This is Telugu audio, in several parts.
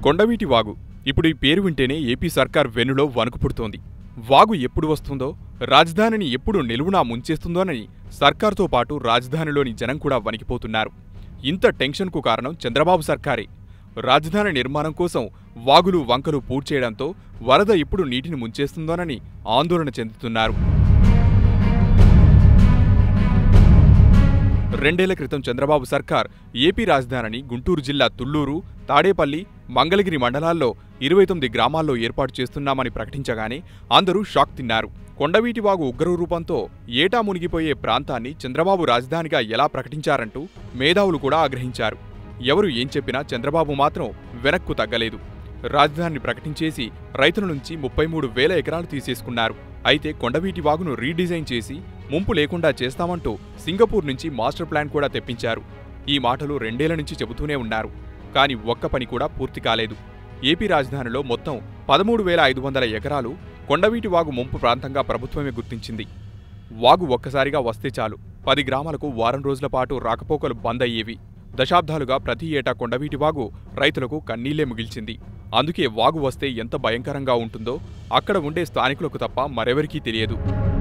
కొండవీటి వాగు ఇప్పుడు ఈ పేరు వింటేనే ఏపీ సర్కార్ వెన్నులో వణుకు పుడుతోంది వాగు ఎప్పుడు వస్తుందో రాజధానిని ఎప్పుడు నిలువునా ముంచేస్తుందోనని సర్కార్తో పాటు రాజధానిలోని జనం కూడా వణికిపోతున్నారు ఇంత టెన్షన్కు కారణం చంద్రబాబు సర్కారే రాజధాని నిర్మాణం కోసం వాగులు వంకలు పూడ్చేయడంతో వరద ఇప్పుడు నీటిని ముంచేస్తుందోనని ఆందోళన చెందుతున్నారు రెండేళ్ల క్రితం చంద్రబాబు సర్కార్ ఏపీ రాజధానిని గుంటూరు జిల్లా తుళ్లూరు తాడేపల్లి మంగళగిరి మండలాల్లో ఇరవై తొమ్మిది గ్రామాల్లో ఏర్పాటు చేస్తున్నామని ప్రకటించగానే అందరూ షాక్ తిన్నారు కొండవీటివాగు ఉగ్ర రూపంతో ఏటా మునిగిపోయే ప్రాంతాన్ని చంద్రబాబు రాజధానిగా ఎలా ప్రకటించారంటూ మేధావులు కూడా ఆగ్రహించారు ఎవరు ఏం చెప్పినా చంద్రబాబు మాత్రం వెనక్కు తగ్గలేదు రాజధానిని ప్రకటించేసి రైతుల నుంచి ముప్పై మూడు వేల ఎకరాలు తీసేసుకున్నారు అయితే కొండవీటి వాగును రీడిజైన్ చేసి ముంపు లేకుండా చేస్తామంటూ సింగపూర్ నుంచి మాస్టర్ ప్లాన్ కూడా తెప్పించారు ఈ మాటలు రెండేళ్ల నుంచి చెబుతూనే ఉన్నారు కానీ ఒక్క పని కూడా పూర్తి కాలేదు ఏపీ రాజధానిలో మొత్తం పదమూడు వేల ఐదు వందల ఎకరాలు కొండవీటి వాగు ముంపు ప్రాంతంగా ప్రభుత్వమే గుర్తించింది వాగు ఒక్కసారిగా వస్తే చాలు పది గ్రామాలకు వారం రోజుల పాటు రాకపోకలు బంద్ అయ్యేవి దశాబ్దాలుగా ప్రతి ఏటా కొండవీటి వాగు రైతులకు కన్నీళ్లే మిగిల్చింది అందుకే వాగు వస్తే ఎంత భయంకరంగా ఉంటుందో అక్కడ ఉండే స్థానికులకు తప్ప మరెవరికీ తెలియదు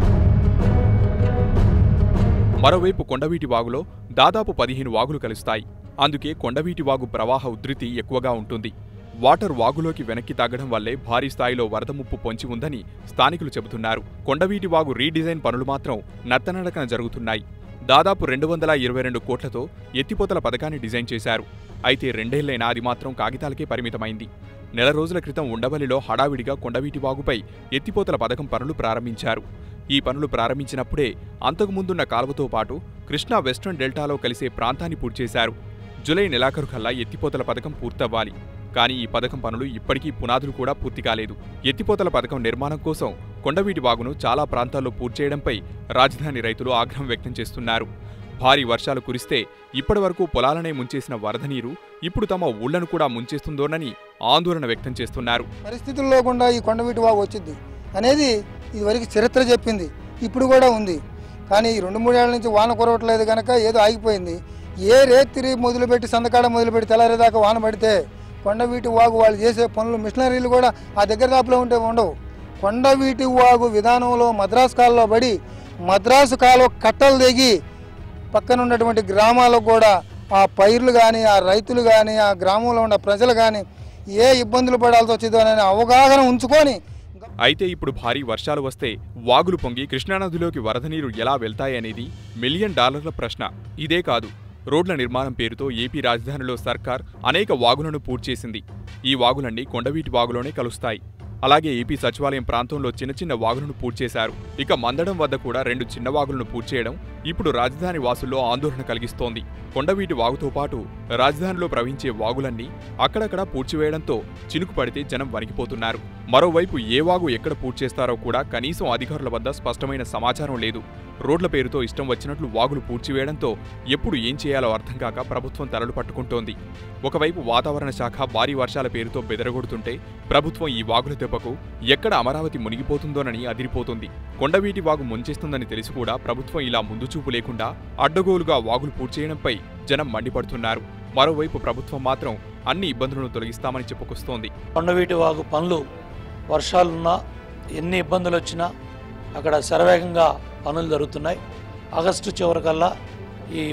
మరోవైపు కొండవీటి వాగులో దాదాపు పదిహేను వాగులు కలుస్తాయి అందుకే కొండవీటి వాగు ప్రవాహ ఉధృతి ఎక్కువగా ఉంటుంది వాటర్ వాగులోకి వెనక్కి తగ్గడం వల్లే భారీ స్థాయిలో వరద ముప్పు పొంచి ఉందని స్థానికులు చెబుతున్నారు కొండవీటి వాగు రీడిజైన్ పనులు మాత్రం నత్తనడకన జరుగుతున్నాయి దాదాపు రెండు వందల ఇరవై రెండు కోట్లతో ఎత్తిపోతల పథకాన్ని డిజైన్ చేశారు అయితే రెండేళ్లైనా అది మాత్రం కాగితాలకే పరిమితమైంది నెల రోజుల క్రితం ఉండవల్లిలో హడావిడిగా కొండవీటి వాగుపై ఎత్తిపోతల పథకం పనులు ప్రారంభించారు ఈ పనులు ప్రారంభించినప్పుడే అంతకుముందున్న కాలువతో పాటు కృష్ణా వెస్ట్రన్ డెల్టాలో కలిసే ప్రాంతాన్ని పూడ్చేశారు జులై నెలాఖరు కల్లా ఎత్తిపోతల పథకం పూర్తవ్వాలి కానీ ఈ పథకం పనులు ఇప్పటికీ పునాదులు కూడా పూర్తి కాలేదు ఎత్తిపోతల పథకం నిర్మాణం కోసం కొండవీటి వాగును చాలా ప్రాంతాల్లో పూడ్చేయడంపై రాజధాని రైతులు ఆగ్రహం వ్యక్తం చేస్తున్నారు భారీ వర్షాలు కురిస్తే ఇప్పటివరకు పొలాలనే ముంచేసిన వరద నీరు ఇప్పుడు తమ ఊళ్లను కూడా ముంచేస్తుందోనని ఆందోళన వ్యక్తం చేస్తున్నారు పరిస్థితుల్లో గుండా ఈ కొండవీటి వాగు వచ్చింది అనేది ఇదివరకు చరిత్ర చెప్పింది ఇప్పుడు కూడా ఉంది కానీ ఈ రెండు మూడేళ్ల నుంచి వాన కురవట్లేదు కనుక ఏదో ఆగిపోయింది ఏ రేతిరి మొదలుపెట్టి సందకాడ మొదలుపెట్టి తెల్లారేదాకా వాన పడితే కొండవీటి వాగు వాళ్ళు చేసే పనులు మిషనరీలు కూడా ఆ దగ్గర దాపులో ఉంటే ఉండవు కొండవీటి వాగు విధానంలో మద్రాసు కాలంలో పడి మద్రాసు కాలువ కట్టలు దిగి పక్కన ఉన్నటువంటి గ్రామాలకు కూడా ఆ పైర్లు కానీ ఆ రైతులు కానీ ఆ గ్రామంలో ఉన్న ప్రజలు కానీ ఏ ఇబ్బందులు పడాల్సి వచ్చిందో అనే అవగాహన ఉంచుకొని అయితే ఇప్పుడు భారీ వర్షాలు వస్తే వాగులు పొంగి కృష్ణానదిలోకి వరద నీరు ఎలా వెళ్తాయనేది మిలియన్ డాలర్ల ప్రశ్న ఇదే కాదు రోడ్ల నిర్మాణం పేరుతో ఏపీ రాజధానిలో సర్కార్ అనేక వాగులను పూడ్చేసింది ఈ వాగులన్నీ కొండవీటి వాగులోనే కలుస్తాయి అలాగే ఏపీ సచివాలయం ప్రాంతంలో చిన్న చిన్న వాగులను పూడ్చేశారు ఇక మందడం వద్ద కూడా రెండు చిన్న వాగులను పూడ్చేయడం ఇప్పుడు రాజధాని వాసుల్లో ఆందోళన కలిగిస్తోంది కొండవీటి వాగుతో పాటు రాజధానిలో ప్రవహించే వాగులన్నీ అక్కడక్కడ పూడ్చివేయడంతో చినుకు పడితే జనం వణికిపోతున్నారు మరోవైపు ఏ వాగు ఎక్కడ పూడ్చేస్తారో కూడా కనీసం అధికారుల వద్ద స్పష్టమైన సమాచారం లేదు రోడ్ల పేరుతో ఇష్టం వచ్చినట్లు వాగులు పూడ్చివేయడంతో ఎప్పుడు ఏం చేయాలో అర్థం కాక ప్రభుత్వం తలలు పట్టుకుంటోంది ఒకవైపు వాతావరణ శాఖ భారీ వర్షాల పేరుతో బెదరగొడుతుంటే ప్రభుత్వం ఈ వాగుల దెబ్బకు ఎక్కడ అమరావతి మునిగిపోతుందోనని అదిరిపోతుంది కొండవీటి వాగు ముంచేస్తుందని తెలిసి కూడా ప్రభుత్వం ఇలా ముందు చూపు లేకుండా అడ్డగోలుగా వాగులు పూడ్చేయడంపై జనం మండిపడుతున్నారు మరోవైపు ప్రభుత్వం మాత్రం అన్ని ఇబ్బందులను తొలగిస్తామని చెప్పుకొస్తోంది కొండవీటి వాగు పనులు వర్షాలున్నా ఎన్ని ఇబ్బందులు వచ్చినా అక్కడ శరవేగంగా పనులు జరుగుతున్నాయి ఆగస్టు చివరికల్లా ఈ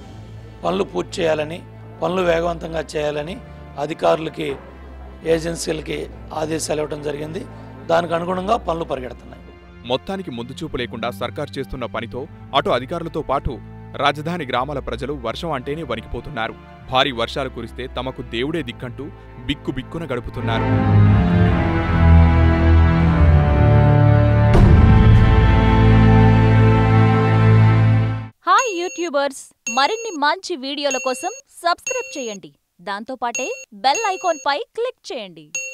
పనులు పూర్తి చేయాలని పనులు వేగవంతంగా చేయాలని అధికారులకి ఏజెన్సీలకి ఆదేశాలు ఇవ్వడం జరిగింది దానికి అనుగుణంగా పనులు పరిగెడుతున్నాయి మొత్తానికి ముందు చూపు లేకుండా సర్కార్ చేస్తున్న పనితో అటు అధికారులతో పాటు రాజధాని గ్రామాల ప్రజలు వర్షం అంటేనే వణికిపోతున్నారు భారీ వర్షాలు కురిస్తే తమకు దేవుడే దిక్కంటూ బిక్కు బిక్కున గడుపుతున్నారు హాయ్ యూట్యూబర్స్ మరిన్ని మంచి వీడియోల కోసం సబ్స్క్రైబ్ చేయండి దాంతోపాటే బెల్ ఐకాన్ పై క్లిక్ చేయండి